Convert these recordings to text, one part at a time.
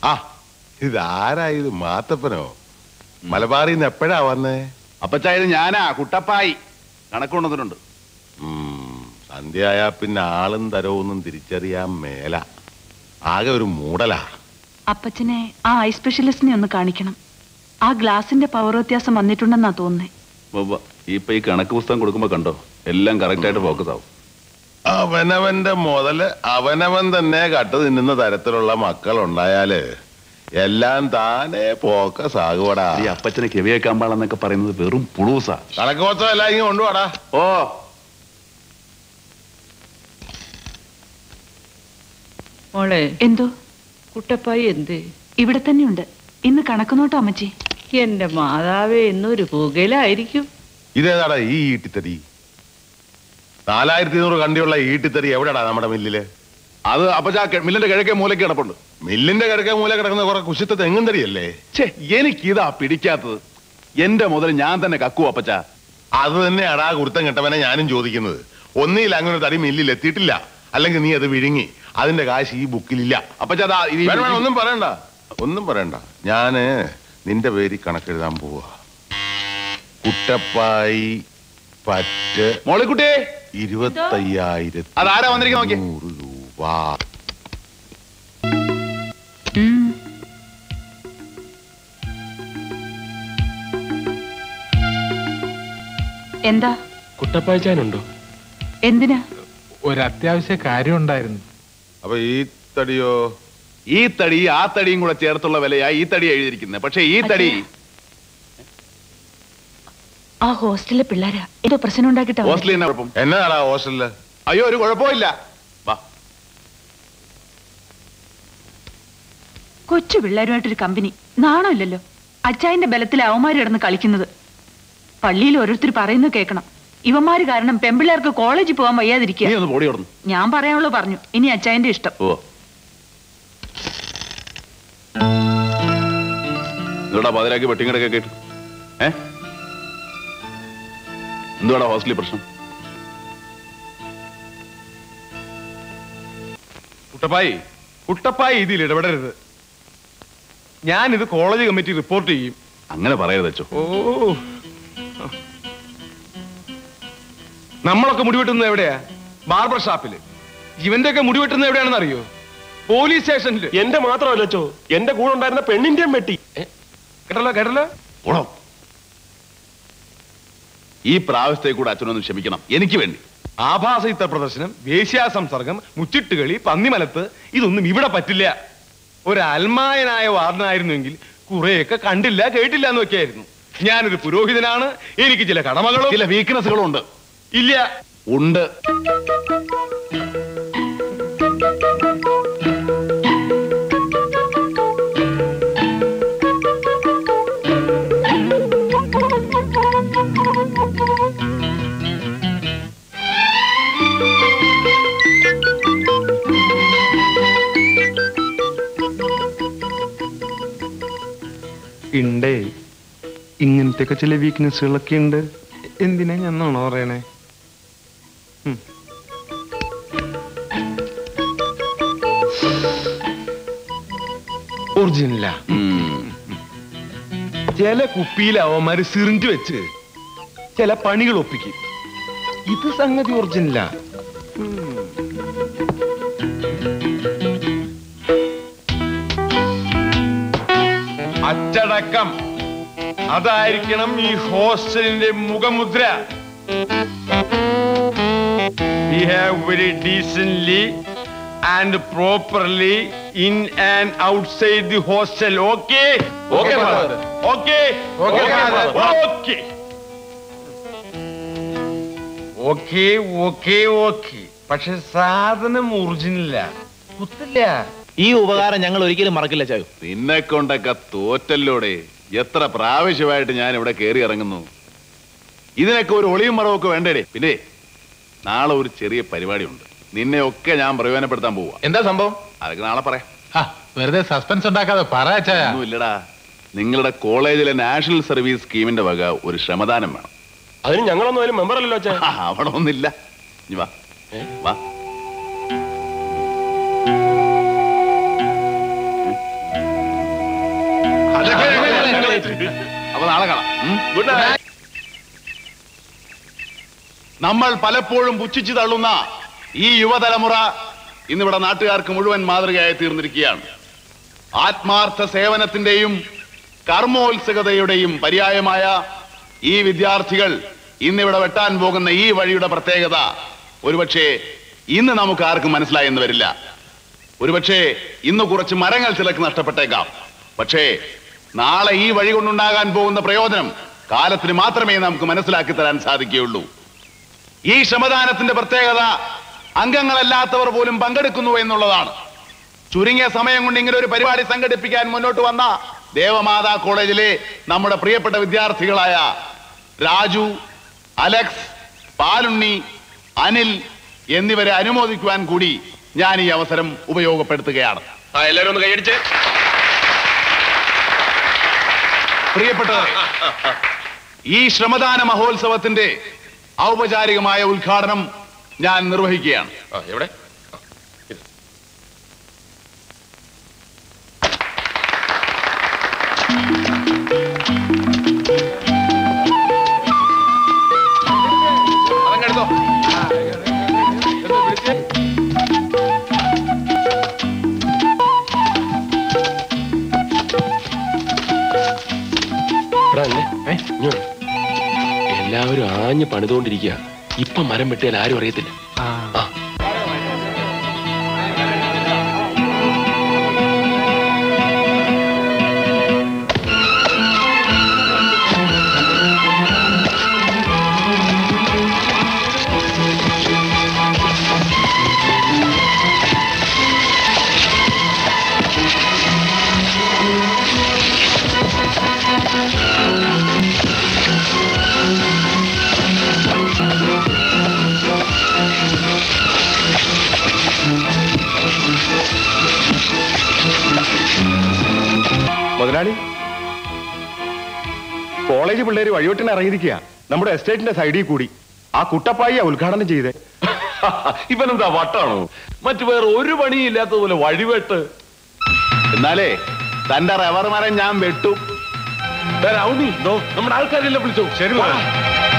ആ ഇതാരാ ഇത് മാത്തപ്പനോ മലബാറിൽ നിന്ന് എപ്പോഴാ വന്നേ അപ്പച്ചായത് ഞാനാ കുട്ടപ്പായി കണക്കുകൊണ്ടതിനുണ്ട് ഉം, സന്ധ്യയായാ പിന്നെ ആളും തരവൊന്നും തിരിച്ചറിയാൻ മേല ആകെ ഒരു മൂടലാ അപ്പച്ചനെ ആ ഐ സ്പെഷ്യലിസ്റ്റിനെ ഒന്ന് കാണിക്കണം ആ ഗ്ലാസിന്റെ പവർ വ്യത്യാസം വന്നിട്ടുണ്ടെന്നാ തോന്നുന്നേ ഉവ്വ. ഇപ്പൊ ഈ കണക്ക് പുസ്തകം കൊടുക്കുമ്പോ കണ്ടോ എല്ലാം കറക്റ്റ് ആയിട്ട് ഫോക്കസ് ആവും അവനവന്റെ മുതല് അവനവൻ തന്നെ കട്ട് തിന്നുന്ന തരത്തിലുള്ള മക്കൾ ഉണ്ടായാല് എല്ലാം താനെ ഫോക്കസ് ആകുവടാ ഈ അപ്പച്ചനെ കെവിയേക്കാൻ പാടെന്നൊക്കെ പറയുന്നത് വെറും പുളൂസാ കണക്ക് മൊത്തം എല്ലാം ഇങ്ങനെ കൊണ്ടുപോടാ ഓ മോളെ എന്തോ കുട്ടപ്പായി എന്ത് ഇവിടെ തന്നെയുണ്ട് ഇന്ന് കണക്കുനോട്ടോ അമ്മച്ചി എന്റെ മാതാവേ എന്നൊരു പുകയിലായിരിക്കും ഇതേതാടാ ഈ ഈട്ടിത്തടി നാലായിരത്തി ഇരുന്നൂറ് കണ്ടിയുള്ള ഈട്ടിത്തടി എവിടെടാ നമ്മുടെ മില്ലില് അത് അപ്പച്ചാ കെ- മില്ലിന്റെ കിഴക്കേ മൂലയ്ക്ക് കിടപ്പുണ്ട് മില്ലിന്റെ കിഴക്കേ മൂല കിടക്കുന്ന കുറെ കുശിത്ത തെങ്ങും തടിയല്ലേ ഛേ എനിക്കിതാ പിടിക്കാത്തത് എന്റെ മുതൽ ഞാൻ തന്നെ കക്കു അപ്പച്ച അത് തന്നെയാടാ കുരുത്തം കെട്ടവനെ ഞാനും ചോദിക്കുന്നത് ഒന്നിയിൽ അങ്ങനെ ഒരു തടി മില്ലിൽ എത്തിയിട്ടില്ല അല്ലെങ്കിൽ നീ അത് വിഴുങ്ങി അതിന്റെ കാശ് ഈ ബുക്കിലില്ല അപ്പച്ച അതാ ഇത് ഈ- വേണ്ട, വേണ്ട, ഒന്നും പറയണ്ട ഒന്നും പറയണ്ട ഞാന് നിന്റെ പേര് കണക്കെഴുതാൻ പോവാ കുട്ടപ്പായി പറ്റ് മോളിക്കുട്ടി ഇരുപത്തയ്യായിരത്തി അതാരാ വന്നിരിക്കുന്നത് നോക്കിയേ. നൂറ് രൂപ ഉം. എന്താ കുട്ടപ്പായച്ചാനുണ്ടോ എന്തിനാ ഒരു അത്യാവശ്യ കാര്യം ഉണ്ടായിരുന്നു അപ്പൊ ഈ തടിയോ ഈ തടി ആ തടിയും കൂടെ ചേർത്തുള്ള വിലയാ ഈ തടി എഴുതിയിരിക്കുന്നത് പക്ഷെ ഈ തടി ആ ഹോസ്റ്റലിലെ പിള്ളേരാ എന്തോ പ്രശ്നം ഉണ്ടാക്കിട്ടാ വന്നേ. ഹോസ്റ്റലിൽ തന്നെ കുഴപ്പം എന്നതാടാ ഹോസ്റ്റലില് അയ്യോ ഒരു കുഴപ്പമില്ല വാ കൊച്ചു പിള്ളേരുമായിട്ടൊരു കമ്പനി നാണമില്ലല്ലോ അച്ചായന്റെ ബലത്തിൽ അവന്മാര് കിടന്ന് കളിക്കുന്നത് പള്ളിയിൽ ഓരോരുത്തർ പറയുന്നത് കേൾക്കണം ഇവന്മാര് കാരണം പെമ്പിള്ളേർക്ക് കോളേജിൽ പോകാൻ വയ്യാതിരിക്കുക നീ ഒന്ന് പൊടി കൊടുന്നു ഞാൻ പറയാനുള്ളത് പറഞ്ഞു ഇനി അച്ചായന്റെ ഇഷ്ടം ഓ എന്തുടാ പതിരാക്കി വെട്ടിങ്ങടൊക്കെ കേട്ടു ഏ എന്തുവാടാ ഹോസ്റ്റലിൽ പ്രശ്നം കുട്ടപ്പായി കുട്ടപ്പായി ഇതിൽ ഇടപെടരുത് ഞാനിത് കോളേജ് കമ്മിറ്റി റിപ്പോർട്ട് ചെയ്യും അങ്ങനെ പറയരുത് അച്ചോ ഓ നമ്മളൊക്കെ മുടിവെട്ടുന്നത് എവിടെയാ ബാർബർ ഷാപ്പില് ഇവന്റെ ഒക്കെ മുടിവെട്ടുന്നത് എവിടെയാണെന്ന് അറിയോ പോലീസ് സ്റ്റേഷനിൽ എന്റെ മാത്രമല്ലച്ചോ എന്റെ കൂടെ ഉണ്ടായിരുന്ന പെണ്ണിന്റെയും വെട്ടി കേട്ടല്ലോ കേട്ടല്ലോ ഓടോ ഈ പ്രാവശ്യത്തെ കൂടെ അച്ഛനൊന്ന് ക്ഷമിക്കണം എനിക്ക് വേണ്ടി ആഭാസ ഇത്ര പ്രദർശനം വേശ്യാ സംസർഗം മുച്ചിട്ടുകളി പന്നിമലത്ത് ഇതൊന്നും ഇവിടെ പറ്റില്ല ഒരു അൽമായനായ വാർഡനായിരുന്നുവെങ്കിൽ കുറെയൊക്കെ കണ്ടില്ല കേട്ടില്ല എന്ന് വെക്കായിരുന്നു ഞാനൊരു പുരോഹിതനാണ് എനിക്ക് ചില കടമകളും ചില വീക്ക്നെസ്സുകളും ഉണ്ട് ഇല്ല ഉണ്ട് ഉണ്ടേ ഇങ്ങനത്തെ ഒക്കെ ചില വീക്ക്നെസ്സുകളൊക്കെ ഉണ്ട് എന്തിനാ ഞാൻ നോണ പറയണേ ഒറിജിനലാ ഉം. ചില കുപ്പിയിൽ അവന്മാര് സിറിഞ്ച് വെച്ച് ചില പണികൾ ഒപ്പിക്കും ഇത് സംഗതി ഒറിജിനലാ അച്ചടക്കം അതായിരിക്കണം ഈ ഹോസ്റ്റലിന്റെ മുഖമുദ്ര behave very decently and properly in and outside the hostel okay Okay, father. Okay Okay, father. Okay okay okay okay പക്ഷെ സാധനം ഒറിജിനല്ല കുത്തില്ല ഈ ഉപകാരം ഞങ്ങൾ ഒരിക്കലും മറക്കില്ല ചായു നിന്നെ കൊണ്ടൊക്കെ തോറ്റല്ലോടെ എത്ര പ്രാവശ്യമായിട്ട് ഞാൻ ഇവിടെ കയറി ഇറങ്ങുന്നു ഇതിനൊക്കെ ഒരു ഒളിയും മറവൊക്കെ വേണ്ടേടേ പിന്നെ നാളെ ഒരു ചെറിയ പരിപാടി ഉണ്ട് നിന്നെ ഒക്കെ ഞാൻ പ്രയോജനപ്പെടുത്താൻ പോവാ എന്താ സംഭവം അതൊക്കെ നാളെ പറയാം ആ, വെറുതെ സസ്പെൻസ് ഉണ്ടാക്കാതെ പറ ചായ ഒന്നുമില്ലടാ നിങ്ങളുടെ കോളേജിലെ നാഷണൽ സർവീസ് സ്കീമിന്റെ വക ഒരു ശ്രമദാനം വേണം അതിന് ഞങ്ങളൊന്നും അതിന് മെമ്പർ അല്ലല്ലോ ചായ ആ, അവിടെ ഒന്നില്ല ഇനി വാ വാ നൈറ്റ് അപ്പൊ നാളെ കാണാം ഉം? ഗുഡ് നൈറ്റ് നമ്മൾ പലപ്പോഴും പുച്ഛിച്ചു തള്ളുന്ന ഈ യുവതലമുറ ഇന്നിവിടെ നാട്ടുകാർക്ക് മുഴുവൻ മാതൃകയായി തീർന്നിരിക്കുകയാണ് ആത്മാർത്ഥ സേവനത്തിന്റെയും കർമ്മോത്സുകതയുടെയും പര്യായമായ ഈ വിദ്യാർത്ഥികൾ ഇന്നിവിടെ വെട്ടാൻ പോകുന്ന ഈ വഴിയുടെ പ്രത്യേകത ഒരുപക്ഷെ ഇന്ന് നമുക്ക് ആർക്കും മനസ്സിലായെന്ന് വരില്ല ഒരുപക്ഷെ ഇന്ന് കുറച്ച് മരങ്ങൾ ചിലക്ക് നഷ്ടപ്പെട്ടേക്കാം പക്ഷേ നാളെ ഈ വഴി കൊണ്ടുണ്ടാകാൻ പോകുന്ന പ്രയോജനം കാലത്തിന് മാത്രമേ നമുക്ക് മനസ്സിലാക്കി തരാൻ സാധിക്കുകയുള്ളൂ ഈ ശ്രമദാനത്തിന്റെ പ്രത്യേകത അംഗങ്ങളല്ലാത്തവർ പോലും പങ്കെടുക്കുന്നു എന്നുള്ളതാണ് ചുരുങ്ങിയ സമയം കൊണ്ട് ഇങ്ങനെ ഒരു പരിപാടി സംഘടിപ്പിക്കാൻ മുന്നോട്ട് വന്ന ദേവമാതാ കോളേജിലെ നമ്മുടെ പ്രിയപ്പെട്ട വിദ്യാർത്ഥികളായ രാജു അലക്സ് പാലുണ്ണി അനിൽ എന്നിവരെ അനുമോദിക്കുവാൻ കൂടി ഞാൻ ഈ അവസരം ഉപയോഗപ്പെടുത്തുകയാണ് ആ എല്ലാരും ഒന്ന് കൈയടിച്ച് പ്രിയപ്പെട്ടവരെ ഈ ശ്രമദാന മഹോത്സവത്തിന്റെ ഔപചാരികമായ ഉദ്ഘാടനം ഞാൻ നിർവഹിക്കുകയാണ് ആ എവിടെ അതങ്ങെടുത്തോ എടാ, അല്ലേ? ഇങ്ങോട്ട്. എല്ലാവരും ആഞ്ഞ് പണിതുകൊണ്ടിരിക്കുക ഇപ്പൊ മരം വെട്ടിയാൽ ആരും അറിയത്തില്ല ആ മുതലാളി കോളേജ് പിള്ളേര് വഴിവെട്ടിന് ഇറങ്ങിയിരിക്കുക നമ്മുടെ എസ്റ്റേറ്റിന്റെ സൈഡിൽ കൂടി ആ കുട്ടപ്പായിയാ ഉദ്ഘാടനം ചെയ്തേ ഇവനെന്താ വട്ടാണോ മറ്റു വേറെ ഒരു പണിയും ഇല്ലാത്തതുപോലെ വഴിവെട്ട് എന്നാലേ തന്റെ റബ്ബർ മരം ഞാൻ വെട്ടും ദേ രാവുണ്ണി, ദോ, നമ്മുടെ ആൾക്കാരെല്ലാം വിളിച്ചോ ശരി വാ. മുതലാളി.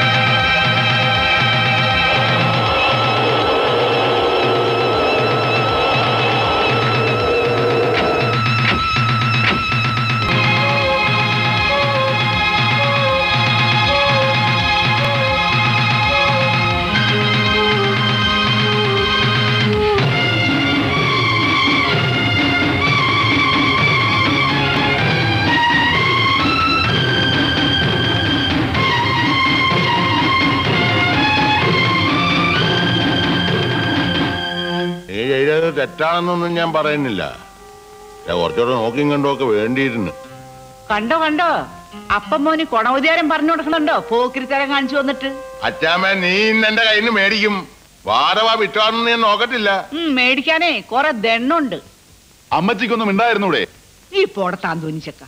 നീ ചെയ്തത് തെറ്റാണെന്നൊന്നും ഞാൻ പറയുന്നില്ല ഞാൻ കുറച്ചുകൂടെ നോക്കിയും കണ്ടും ഒക്കെ വേണ്ടിയിരുന്നു കണ്ടോ കണ്ടോ അപ്പം മോന് കൊണവുദ്യാരം പറഞ്ഞു കൊടുക്കണുണ്ടോ പോക്കിരിത്തരം കാണിച്ചു വന്നിട്ട് അച്ചാമ്മ നീ ഇന്ന് എന്റെ കയ്യിൽ നിന്ന് മേടിക്കും വാരവാ വിറ്റാണെന്ന് ഞാൻ നോക്കത്തില്ല ഉം, മേടിക്കാനേ കൊറേ ദണ്ണുണ്ട് അമ്മച്ചിക്കൊന്നും ഉണ്ടായിരുന്നൂടെ ഈ പോടത്താൻ തോന്നിച്ചക്ക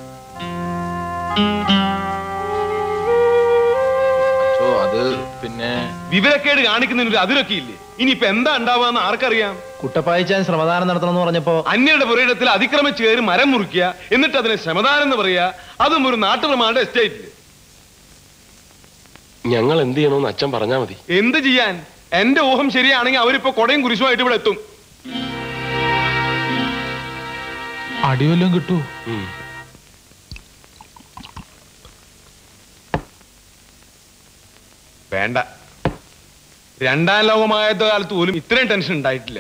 ഓ അത് പിന്നെ വിവരക്കേട് കാണിക്കുന്നതിന് അതിലൊക്കെ ഇല്ലേ ഇനിയിപ്പോ എന്താ ഉണ്ടാവുക ആർക്കറിയാം കുട്ടപ്പായിച്ചാൻ ശ്രമദാനം നടത്തണമെന്ന് പറഞ്ഞപ്പോ അന്യരുടെ പുരയിടത്തിൽ അതിക്രമിച്ച് കയറി മരം മുറിക്കുക എന്നിട്ട് അതിനെ ശ്രമദാനം എന്ന് പറയുക അതും ഒരു നാട്ടുപ്രമാണയുടെ എസ്റ്റേറ്റിൽ ഞങ്ങൾ എന്ത് ചെയ്യണമെന്ന് അച്ഛൻ പറഞ്ഞാ മതി എന്ത് ചെയ്യാൻ എന്റെ ഊഹം ശരിയാണെങ്കിൽ അവരിപ്പോ കൊടയും കുരിശുമായിട്ട് ഇവിടെ എത്തും അടിവല്ലം കിട്ടൂ വേണ്ട രണ്ടാം ലോകമായത് കാലത്ത് പോലും ഇത്രയും ടെൻഷൻ ഉണ്ടായിട്ടില്ല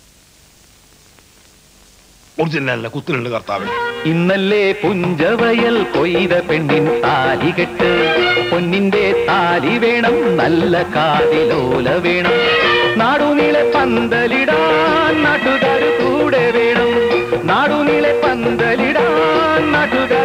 ഒറിജിനല്ല കുത്തിനുണ്ട് കർത്താവിന് ഇന്നല്ലേ പുഞ്ചവയൽ കൊയ്ത പെണ്ണിൻ താലികെട്ട് പൊന്നിന്റെ താലി വേണം നല്ല കാതിലോല വേണം നാടുനീളെ പന്തലിടാൻ നാട്ടുകാർ കൂടെ വേണം നാടുനീളെ പന്തലിടാൻ നാട്ടുകാർ